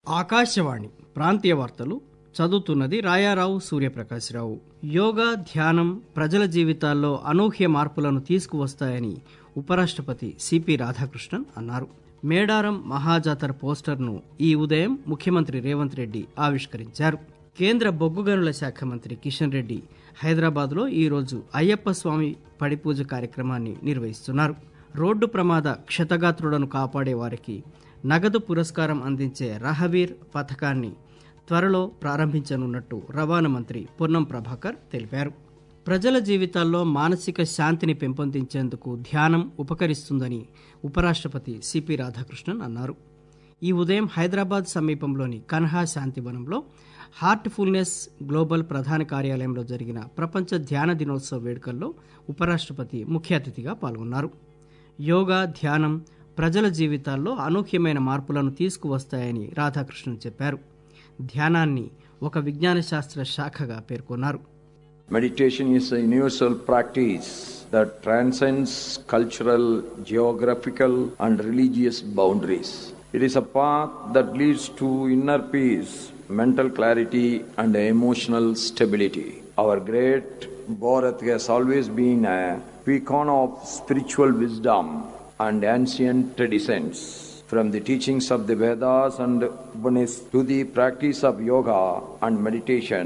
ఆకాశవాణి ప్రాంతీయ వార్తలు చదువుతున్నది రాయారావు సూర్యప్రకాశ్రావు యోగా ధ్యానం ప్రజల జీవితాల్లో అనూహ్య మార్పులను తీసుకువస్తాయని ఉపరాష్ట్రపతి సిపి రాధాకృష్ణన్ అన్నారు మేడారం మహాజాతర పోస్టర్ను ఈ ఉదయం ముఖ్యమంత్రి రేవంత్ రెడ్డి ఆవిష్కరించారు కేంద్ర బొగ్గు గనుల శాఖ మంత్రి కిషన్ రెడ్డి హైదరాబాద్లో ఈరోజు అయ్యప్ప స్వామి పడిపూజ కార్యక్రమాన్ని నిర్వహిస్తున్నారు రోడ్డు ప్రమాద క్షతగాత్రులను కాపాడే వారికి నగదు పురస్కారం అందించే రహవీర్ పథకాన్ని త్వరలో ప్రారంభించనున్నట్టు రవాణా మంత్రి పొన్నం ప్రభాకర్ తెలిపారు ప్రజల జీవితాల్లో మానసిక శాంతిని పెంపొందించేందుకు ధ్యానం ఉపకరిస్తుందని ఉపరాష్ట్రపతి సిపి రాధాకృష్ణన్ అన్నారు ఈ ఉదయం హైదరాబాద్ సమీపంలోని కన్హా శాంతివనంలో హార్ట్ఫుల్నెస్ గ్లోబల్ ప్రధాన కార్యాలయంలో జరిగిన ప్రపంచ ధ్యాన దినోత్సవ వేడుకల్లో ఉపరాష్ట్రపతి ముఖ్య అతిథిగా పాల్గొన్నారు యోగా ధ్యానం ప్రజల జీవితాల్లో అనూహ్యమైన మార్పులను తీసుకువస్తాయని రాధాకృష్ణన్ చెప్పారు ధ్యానాన్ని ఒక విజ్ఞాన శాస్త్ర శాఖగా పేర్కొన్నారు Meditation is a universal practice that transcends cultural, geographical, and religious boundaries. It is a path that leads to inner peace, mental clarity, and emotional stability. Our great Bharat has always been a beacon of spiritual wisdom and ancient traditions. From the teachings of the Vedas and Upanishads to the practice of yoga and meditation,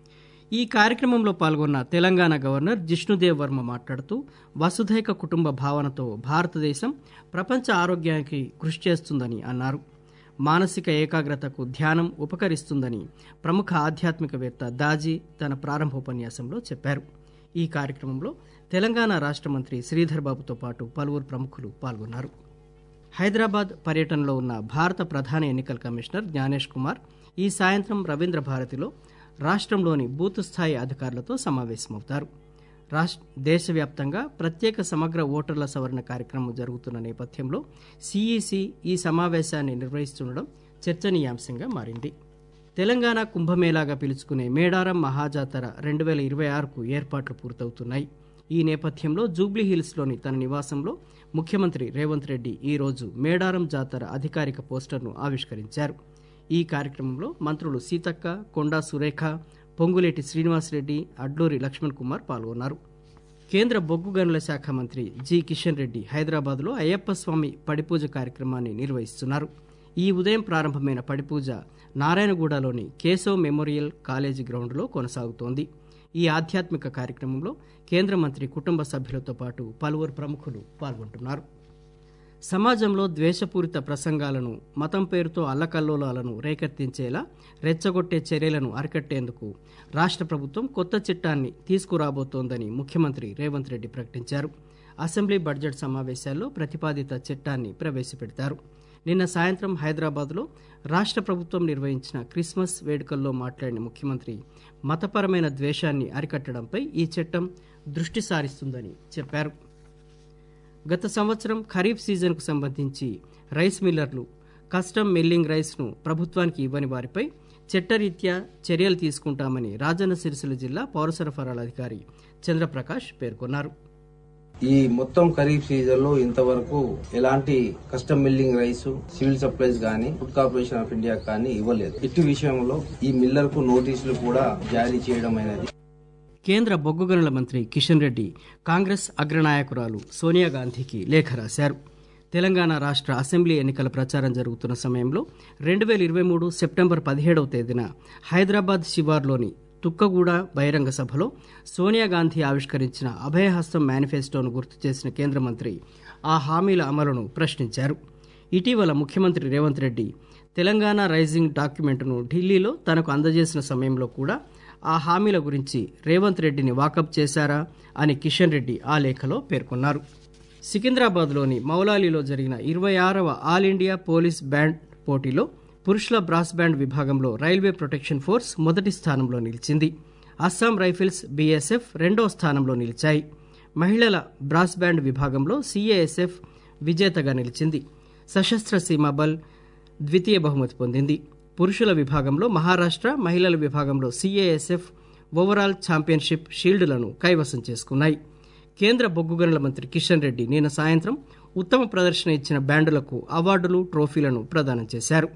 ఈ కార్యక్రమంలో పాల్గొన్న Telangana governor Jishnu Dev Varma మాట్లాడుతూ వసుధైక కుటుంబ భావనతో భారతదేశం ప్రపంచ ఆరోగ్యానికి కృషి చేస్తుందని అన్నారు మానసిక ఏకాగ్రతకు ధ్యానం ఉపకరిస్తుందని ప్రముఖ ఆధ్యాత్మికవేత్త దాజీ తన ప్రారంభోపన్యాసంలో చెప్పారు ఈ కార్యక్రమంలో తెలంగాణ రాష్ట్ర మంత్రి శ్రీధర్ బాబుతో పాటు పలువురు ప్రముఖులు పాల్గొన్నారు హైదరాబాద్ పర్యటనలో ఉన్న భారత ప్రధాన ఎన్నికల కమిషనర్ జ్ఞానేష్ కుమార్ ఈ సాయంత్రం రవీంద్ర భారతిలో రాష్ట్రంలోని బూత్ స్థాయి అధికారులతో సమావేశమవుతారు రాష్ట్ర దేశవ్యాప్తంగా ప్రత్యేక సమగ్ర ఓటర్ల సవరణ కార్యక్రమం జరుగుతున్న నేపథ్యంలో సిఈసి ఈ సమావేశాన్ని నిర్వహిస్తుండడం చర్చనీయాంశంగా మారింది తెలంగాణ కుంభమేళాగా పిలుచుకునే మేడారం మహాజాతర రెండు వేల ఇరవై ఆరుకు ఏర్పాట్లు పూర్తవుతున్నాయి ఈ నేపథ్యంలో జూబ్లీహిల్స్లోని తన నివాసంలో ముఖ్యమంత్రి రేవంత్ రెడ్డి ఈరోజు మేడారం జాతర అధికారిక పోస్టర్ను ఆవిష్కరించారు ఈ కార్యక్రమంలో మంత్రులు సీతక్క కొండా సురేఖ పొంగులేటి శ్రీనివాసరెడ్డి అడ్లూరి లక్ష్మణ్ కుమార్ పాల్గొన్నారు కేంద్ర బొగ్గు గనుల శాఖ మంత్రి జి కిషన్ రెడ్డి హైదరాబాద్లో అయ్యప్ప స్వామి పడిపూజ కార్యక్రమాన్ని నిర్వహిస్తున్నారు ఈ ఉదయం ప్రారంభమైన పడిపూజ నారాయణగూడలోని కేశవ్ మెమోరియల్ కాలేజీ గ్రౌండ్లో కొనసాగుతోంది ఈ ఆధ్యాత్మిక కార్యక్రమంలో కేంద్ర మంత్రి కుటుంబ సభ్యులతో పాటు పలువురు ప్రముఖులు పాల్గొంటున్నారు సమాజంలో ద్వేషపూరిత ప్రసంగాలను మతం పేరుతో అల్లకల్లోలాలను రేకెత్తించేలా రెచ్చగొట్టే చర్యలను అరికట్టేందుకు రాష్ట్ర ప్రభుత్వం కొత్త చట్టాన్ని తీసుకురాబోతోందని ముఖ్యమంత్రి రేవంత్ రెడ్డి ప్రకటించారు అసెంబ్లీ బడ్జెట్ సమావేశాల్లో ప్రతిపాదిత చట్టాన్ని ప్రవేశపెడతారు నిన్న సాయంత్రం హైదరాబాద్లో రాష్ట్ర ప్రభుత్వం నిర్వహించిన క్రిస్మస్ వేడుకల్లో మాట్లాడిన ముఖ్యమంత్రి మతపరమైన ద్వేషాన్ని అరికట్టడంపై ఈ చట్టం దృష్టి సారిస్తుందని చెప్పారు గత సంవత్సరం ఖరీఫ్ సీజన్కు సంబంధించి రైస్ మిల్లర్లు కస్టమ్ మిల్లింగ్ రైస్ను ప్రభుత్వానికి ఇవ్వని వారిపై చట్టరీత్యా చర్యలు తీసుకుంటామని రాజన్న సిరిసిల్ల జిల్లా పౌర సరఫరాల అధికారి చంద్రప్రకాష్ పేర్కొన్నారు ఈ మొత్తం ఖరీఫ్ సీజన్ లో ఇంతవరకు ఎలాంటి custom milling rice civil supplies గానీ ఫుడ్ కార్పొరేషన్ ఆఫ్ ఇండియా కానీ ఇవ్వలేదు ఇట్టి విషయంలో ఈ మిల్లర్ కు నోటీసులు కూడా జారీ చేయడం అనేది కేంద్ర బొగ్గు గనుల మంత్రి కిషన్ రెడ్డి కాంగ్రెస్ అగ్రనాయకురాలు సోనియా గాంధీకి లేఖ రాశారు తెలంగాణ రాష్ట్ర అసెంబ్లీ ఎన్నికల ప్రచారం జరుగుతున్న సమయంలో రెండు వేల ఇరవై మూడు సెప్టెంబర్ పదిహేడవ తేదీన హైదరాబాద్ శివార్లోని తుక్కగూడ బహిరంగ సభలో సోనియా గాంధీ ఆవిష్కరించిన అభయహస్తం మేనిఫెస్టోను గుర్తు చేసిన కేంద్ర మంత్రి ఆ హామీల అమలును ప్రశ్నించారు ఇటీవల ముఖ్యమంత్రి రేవంత్ రెడ్డి తెలంగాణ రైజింగ్ డాక్యుమెంట్ను ఢిల్లీలో తనకు అందజేసిన సమయంలో కూడా ఆ హామీల గురించి రేవంత్ రెడ్డిని వాకప్ చేశారా అని కిషన్ రెడ్డి ఆ లేఖలో పేర్కొన్నారు సికింద్రాబాద్లోని మౌలాలీలో జరిగిన ఇరవై ఆరవ ఆల్ ఇండియా పోలీస్ బ్యాండ్ పోటీలో పురుషుల బ్రాస్ బ్యాండ్ విభాగంలో రైల్వే ప్రొటెక్షన్ ఫోర్స్ మొదటి స్థానంలో నిలిచింది అస్సాం రైఫిల్స్ బీఎస్ఎఫ్ రెండో స్థానంలో నిలిచాయి మహిళల బ్రాస్ బ్యాండ్ విభాగంలో సిఏఎస్ఎఫ్ విజేతగా నిలిచింది సశస్త్ర సీమా బల్ ద్వితీయ బహుమతి పొందింది పురుషుల విభాగంలో మహారాష్ట్ర మహిళల విభాగంలో సిఏఎస్ఎఫ్ ఓవరాల్ ఛాంపియన్షిప్ షీల్డ్లను కైవసం చేసుకున్నాయి కేంద్ర బొగ్గు గనుల మంత్రి కిషన్ రెడ్డి నిన్న సాయంత్రం ఉత్తమ ప్రదర్శన ఇచ్చిన బ్యాండులకు అవార్డులు ట్రోఫీలను ప్రదానం చేశారు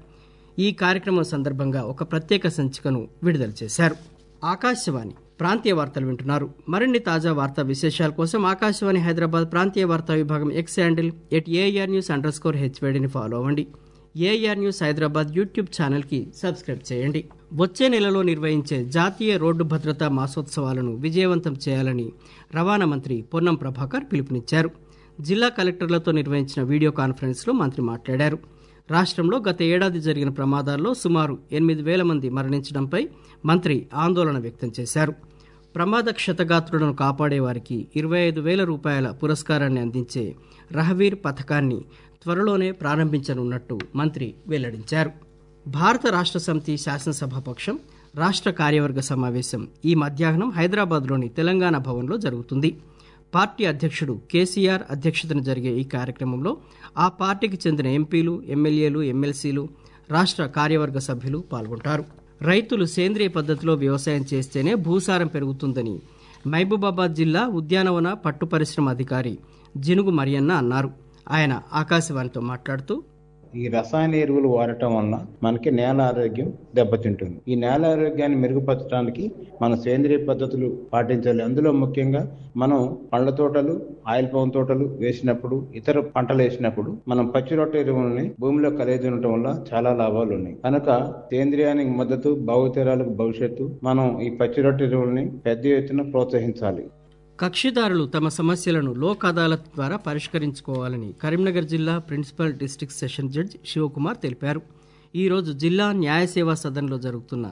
ఈ కార్యక్రమం సందర్భంగా ఒక ప్రత్యేక సంచికను విడుదల చేశారు ఆకాశవాణి ప్రాంతీయ వార్తలు వింటున్నారు మరిన్ని తాజా వార్తా విశేషాల కోసం ఆకాశవాణి హైదరాబాద్ ప్రాంతీయ వార్తా విభాగం X handle at AR news underscore స్కోర్ హెచ్వేడిని ఫాలో అవ్వండి ఏఆర్ న్యూస్ హైదరాబాద్ యూట్యూబ్ ఛానల్కి సబ్స్క్రైబ్ చేయండి వచ్చే నెలలో నిర్వహించే జాతీయ రోడ్డు భద్రతా మాసోత్సవాలను విజయవంతం చేయాలని రవాణా మంత్రి పొన్నం ప్రభాకర్ పిలుపునిచ్చారు జిల్లా కలెక్టర్లతో నిర్వహించిన వీడియో కాన్ఫరెన్స్లో మంత్రి మాట్లాడారు రాష్ట్రంలో గత ఏడాది జరిగిన ప్రమాదాల్లో సుమారు ఎనిమిది వేల మంది మరణించడంపై మంత్రి ఆందోళన వ్యక్తం చేశారు ప్రమాద క్షతగాత్రులను కాపాడే వారికి ఇరవై ఐదు వేల రూపాయల పురస్కారాన్ని అందించే రహవీర్ పథకాన్ని త్వరలోనే ప్రారంభించనున్నట్టు మంత్రి వెల్లడించారు భారత రాష్ట్ర సమితి శాసనసభాపక్షం రాష్ట్ర కార్యవర్గ సమావేశం ఈ మధ్యాహ్నం హైదరాబాద్లోని తెలంగాణ భవన్లో జరుగుతుంది పార్టీ అధ్యక్షుడు కేసీఆర్ అధ్యక్షతన జరిగే ఈ కార్యక్రమంలో ఆ పార్టీకి చెందిన ఎంపీలు ఎమ్మెల్యేలు ఎమ్మెల్సీలు రాష్ట్ర కార్యవర్గ సభ్యులు పాల్గొంటారు రైతులు సేంద్రియ పద్ధతిలో వ్యవసాయం చేస్తేనే భూసారం పెరుగుతుందని మహబూబాబాద్ జిల్లా ఉద్యానవన పట్టు పరిశ్రమ అధికారి జినుగు మరియన్న అన్నారు ఆయన ఆకాశవాణితో మాట్లాడుతూ ఈ రసాయన ఎరువులు వాడటం వలన మనకి నేల ఆరోగ్యం దెబ్బతింటుంది ఈ నేల ఆరోగ్యాన్ని మెరుగుపరచడానికి మన సేంద్రియ పద్ధతులు పాటించాలి అందులో ముఖ్యంగా మనం పండ్ల తోటలు ఆయిల్ పౌన్ తోటలు వేసినప్పుడు ఇతర పంటలు వేసినప్పుడు మనం పచ్చి రొట్టె ఎరువులని భూమిలో కలిగి ఉండటం వల్ల చాలా లాభాలు ఉన్నాయి కనుక సేంద్రియానికి మద్దతు భావితరాలకు భవిష్యత్తు మనం ఈ పచ్చి రొట్టె ఎరువులని పెద్ద ఎత్తున ప్రోత్సహించాలి కక్షిదారులు తమ సమస్యలను లోక్ అదాలత్ ద్వారా పరిష్కరించుకోవాలని కరీంనగర్ జిల్లా principal district session judge Shivakumar తెలిపారు ఈ రోజు జిల్లా న్యాయ సేవా సదన్లో జరుగుతున్న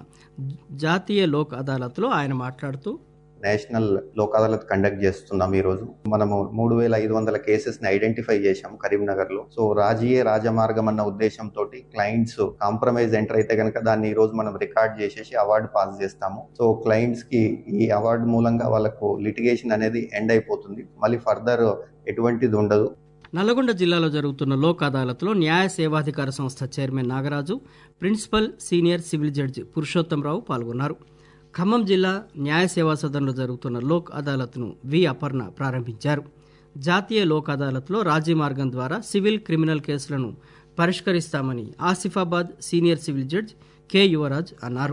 జాతీయ లోక్ అదాలత్లో ఆయన మాట్లాడుతూ నేషనల్ లోక్ అదాలత్ కండక్ట్ చేస్తున్నాం ఈ రోజు మనము మూడు వేల ఐదు వందల కేసెస్ ని ఐడెంటిఫై చేశాం కరీంనగర్ లో సో రాజీయే రాజమార్గం అన్న ఉద్దేశంతో క్లయింట్స్ కాంప్రమైజ్ ఎంటర్ అయితే కనుక దాన్ని ఈ రోజు మనం రికార్డ్ చేసేసి అవార్డు పాస్ చేస్తాము సో క్లయింట్స్ కి ఈ అవార్డు మూలంగా వాళ్ళకు లిటిగేషన్ అనేది ఎండ్ అయిపోతుంది మళ్ళీ ఫర్దర్ ఎటువంటిది ఉండదు నల్గొండ జిల్లాలో జరుగుతున్న లోక్ అదాలత్లో న్యాయ సేవాధికార సంస్థ chairman Nagaraju principal senior civil judge Purushottam Rao పాల్గొన్నారు ఖమ్మం జిల్లా న్యాయ సేవా సదన్లో జరుగుతున్న లోక్ అదాలత్ను వి అపర్ణ ప్రారంభించారు జాతీయ లోక్ అదాలత్లో రాజీ మార్గం ద్వారా సివిల్ క్రిమినల్ కేసులను పరిష్కరిస్తామని Asifabad senior civil judge K Yuvaraj అన్నారు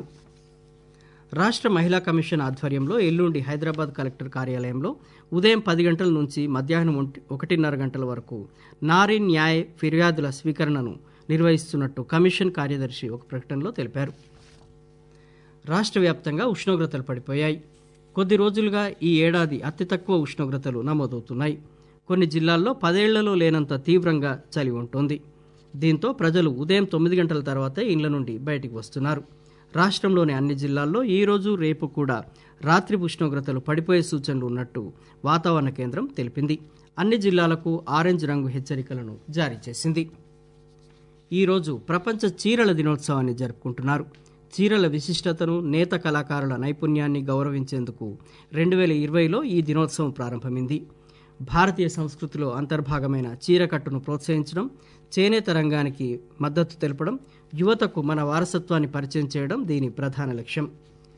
రాష్ట్ర మహిళా కమిషన్ ఆధ్వర్యంలో ఎల్లుండి హైదరాబాద్ కలెక్టర్ కార్యాలయంలో ఉదయం పది గంటల నుంచి మధ్యాహ్నం ఒంటి- ఒకటిన్నర గంటల వరకు నారీ న్యాయ్ ఫిర్యాదుల స్వీకరణను నిర్వహిస్తున్నట్టు కమిషన్ కార్యదర్శి ఒక ప్రకటనలో తెలిపారు రాష్ట్ర వ్యాప్తంగా ఉష్ణోగ్రతలు పడిపోయాయి కొద్ది రోజులుగా ఈ ఏడాది అతి తక్కువ ఉష్ణోగ్రతలు నమోదవుతున్నాయి కొన్ని జిల్లాల్లో పదేళ్లలో లేనంత తీవ్రంగా చలి ఉంటుంది దీంతో ప్రజలు ఉదయం తొమ్మిది గంటల తర్వాతే ఇండ్ల నుండి బయటికి వస్తున్నారు రాష్ట్రంలోని అన్ని జిల్లాల్లో ఈ రోజు రేపు కూడా రాత్రి ఉష్ణోగ్రతలు పడిపోయే సూచనలు ఉన్నట్టు వాతావరణ కేంద్రం తెలిపింది అన్ని జిల్లాలకు ఆరెంజ్ రంగు హెచ్చరికలను జారీ చేసింది ఈరోజు ప్రపంచ చీరల దినోత్సవాన్ని జరుపుకుంటున్నారు చీరల విశిష్టతను నేత కళాకారుల నైపుణ్యాన్ని గౌరవించేందుకు రెండు వేల ఇరవైలో ఈ దినోత్సవం ప్రారంభమైంది భారతీయ సంస్కృతిలో అంతర్భాగమైన చీరకట్టును ప్రోత్సహించడం చేనేత రంగానికి మద్దతు తెలపడం యువతకు మన వారసత్వాన్ని పరిచయం చేయడం దీని ప్రధాన లక్ష్యం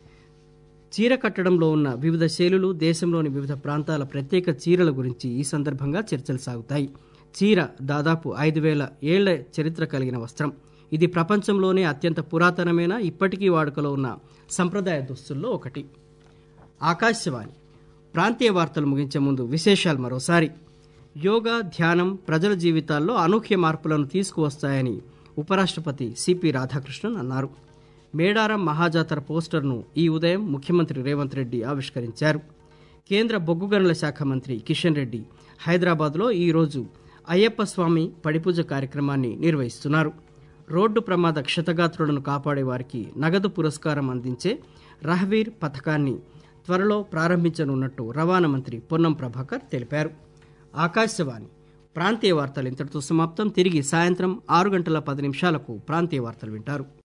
చీర కట్టడంలో ఉన్న వివిధ శైలులు దేశంలోని వివిధ ప్రాంతాల ప్రత్యేక చీరల గురించి ఈ సందర్భంగా చర్చలు సాగుతాయి చీర దాదాపు ఐదు వేల ఏళ్ల చరిత్ర కలిగిన వస్త్రం ఇది ప్రపంచంలోనే అత్యంత పురాతనమైన ఇప్పటికీ వాడుకలో ఉన్న సంప్రదాయ దుస్తుల్లో ఒకటి ఆకాశవాణి ప్రాంతీయ వార్తలు ముగించే ముందు విశేషాలు మరోసారి యోగా ధ్యానం ప్రజల జీవితాల్లో అనూహ్య మార్పులను తీసుకువస్తాయని ఉపరాష్ట్రపతి సిపి రాధాకృష్ణన్ అన్నారు మేడారం మహాజాతర పోస్టర్ను ఈ ఉదయం ముఖ్యమంత్రి రేవంత్ రెడ్డి ఆవిష్కరించారు కేంద్ర బొగ్గు గనుల శాఖ మంత్రి కిషన్ రెడ్డి హైదరాబాద్లో ఈరోజు అయ్యప్ప స్వామి పడిపూజ కార్యక్రమాన్ని నిర్వహిస్తున్నారు రోడ్డు ప్రమాద క్షతగాత్రులను కాపాడే వారికి నగదు పురస్కారం అందించే రహవీర్ పథకాన్ని త్వరలో ప్రారంభించనున్నట్టు రవాణా మంత్రి పొన్నం ప్రభాకర్ తెలిపారు ఆకాశవాణి ప్రాంతీయ వార్తలు ఇంతటితో సమాప్తం తిరిగి సాయంత్రం ఆరు గంటల పది నిమిషాలకు ప్రాంతీయ వార్తలు వింటారు